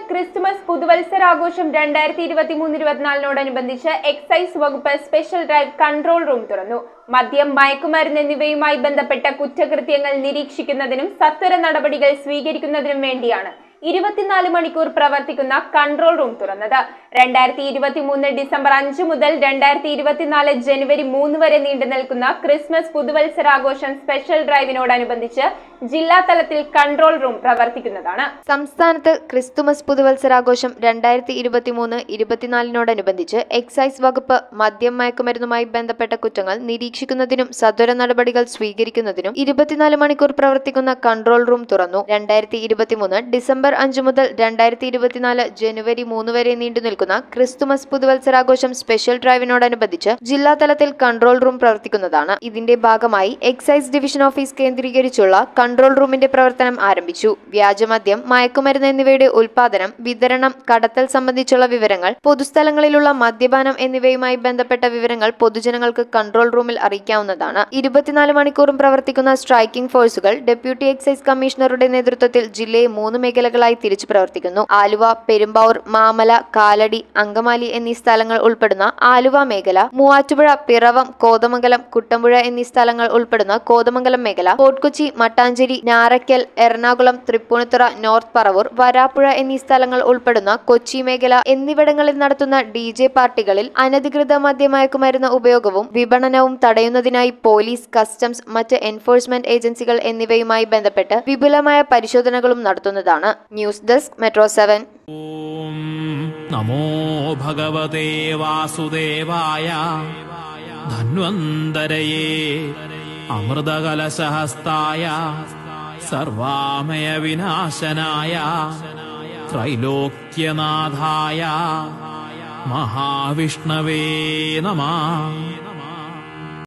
Christmas പുതുവത്സരാഘോഷം രണ്ടായിരത്തി ഇരുപത്തി മൂന്ന് ഇരുപത്തിനാലിനോടനുബന്ധിച്ച് എക്സൈസ് വകുപ്പ് സ്പെഷ്യൽ ഡ്രൈവ് കൺട്രോൾ റൂം തുറന്നു മദ്യം മയക്കുമരുന്ന് എന്നിവയുമായി ബന്ധപ്പെട്ട കുറ്റകൃത്യങ്ങൾ നിരീക്ഷിക്കുന്നതിനും സത്വര നടപടികൾ സ്വീകരിക്കുന്നതിനും വേണ്ടിയാണ് ഇരുപത്തിനാല് മണിക്കൂർ പ്രവർത്തിക്കുന്ന കൺട്രോൾ റൂം തുറന്നത് രണ്ടായിരത്തി ഇരുപത്തി മൂന്ന് ഡിസംബർ അഞ്ച് മുതൽ രണ്ടായിരത്തി ഇരുപത്തിനാല് ജനുവരി മൂന്ന് വരെ നീണ്ടു നിൽക്കുന്ന ക്രിസ്മസ് പുതുവത്സരാഘോഷം സ്പെഷ്യൽ ഡ്രൈവിനോടനുബന്ധിച്ച് ജില്ലാ തലത്തിൽ കൺട്രോൾ റൂം പ്രവർത്തിക്കുന്നതാണ് സംസ്ഥാനത്ത് ക്രിസ്തുമസ് പുതുവത്സരാഘോഷം രണ്ടായിരത്തി ഇരുപത്തിമൂന്ന് ഇരുപത്തിനാലിനോടനുബന്ധിച്ച് എക്സൈസ് വകുപ്പ് മദ്യം മയക്കുമരുന്നുമായി ബന്ധപ്പെട്ട കുറ്റങ്ങൾ നിരീക്ഷിക്കുന്നതിനും സത്വര നടപടികൾ സ്വീകരിക്കുന്നതിനും ഇരുപത്തിനാല് മണിക്കൂർ പ്രവർത്തിക്കുന്ന കൺട്രോൾ റൂം തുറന്നു രണ്ടായിരത്തി ഇരുപത്തിമൂന്ന് ഡിസംബർ അഞ്ച് മുതൽ രണ്ടായിരത്തി ഇരുപത്തിനാല് ജനുവരി മൂന്ന് വരെ നീണ്ടു നിൽക്കുന്ന ക്രിസ്തുമസ് പുതുവത്സരാഘോഷം സ്പെഷ്യൽ ഡ്രൈവിനോടനുബന്ധിച്ച് ജില്ലാ തലത്തിൽ കൺട്രോൾ റൂം പ്രവർത്തിക്കുന്നതാണ് ഇതിന്റെ ഭാഗമായി എക്സൈസ് ഡിവിഷൻ ഓഫീസ് കേന്ദ്രീകരിച്ചുള്ള കൺട്രോൾ റൂമിന്റെ പ്രവർത്തനം ആരംഭിച്ചു വ്യാജമദ്യം മയക്കുമരുന്ന് എന്നിവയുടെ ഉൽപാദനം വിതരണം കടത്തൽ സംബന്ധിച്ചുള്ള വിവരങ്ങൾ പൊതുസ്ഥലങ്ങളിലുള്ള മദ്യപാനം എന്നിവയുമായി ബന്ധപ്പെട്ട വിവരങ്ങൾ പൊതുജനങ്ങൾക്ക് കൺട്രോൾ റൂമിൽ അറിയിക്കാവുന്നതാണ് ഇരുപത്തിനാല് മണിക്കൂറും പ്രവർത്തിക്കുന്ന സ്ട്രൈക്കിംഗ് ഫോഴ്സുകൾ ഡെപ്യൂട്ടി എക്സൈസ് കമ്മീഷണറുടെ നേതൃത്വത്തിൽ ജില്ലയെ മൂന്ന് മേഖലകളായി തിരിച്ചു പ്രവർത്തിക്കുന്നു ആലുവ പെരുമ്പാവൂർ മാമല കാലടി അങ്കമാലി എന്നീ സ്ഥലങ്ങൾ ഉൾപ്പെടുന്ന ആലുവ മേഖല മൂവാറ്റുപുഴ പിറവം കോതമംഗലം കുട്ടമ്പുഴ എന്നീ സ്ഥലങ്ങൾ ഉൾപ്പെടുന്ന കോതമംഗലം മേഖല ഫോർട്ട് കൊച്ചി മട്ടാഞ്ചേരി ഞാറയ്ക്കൽ എറണാകുളം തൃപ്പൂണിത്തുറ നോർത്ത് പറവൂർ വരാപ്പുഴ എന്നീ സ്ഥലങ്ങൾ ഉൾപ്പെടുന്ന കൊച്ചി മേഖല എന്നിവിടങ്ങളിൽ നടത്തുന്ന ഡി ജെ പാർട്ടികളിൽ അനധികൃത മദ്യമയക്കുമരുന്ന് ഉപയോഗവും വിപണനവും തടയുന്നതിനായി പോലീസ് കസ്റ്റംസ് മറ്റ് എൻഫോഴ്സ്മെന്റ് ഏജൻസികൾ എന്നിവയുമായി ബന്ധപ്പെട്ട് വിപുലമായ പരിശോധനകളും നടത്തുന്നതാണ് ന്യൂസ് ഡെസ്ക് മെട്രോ സെവൻ ॐ नमो भगवते वासुदेवाय धन्वन्तरये अमृतकलशहस्ताय सर्वामयविनाशनाय त्रैलोक्यनाथाय महाविष्णवे नमः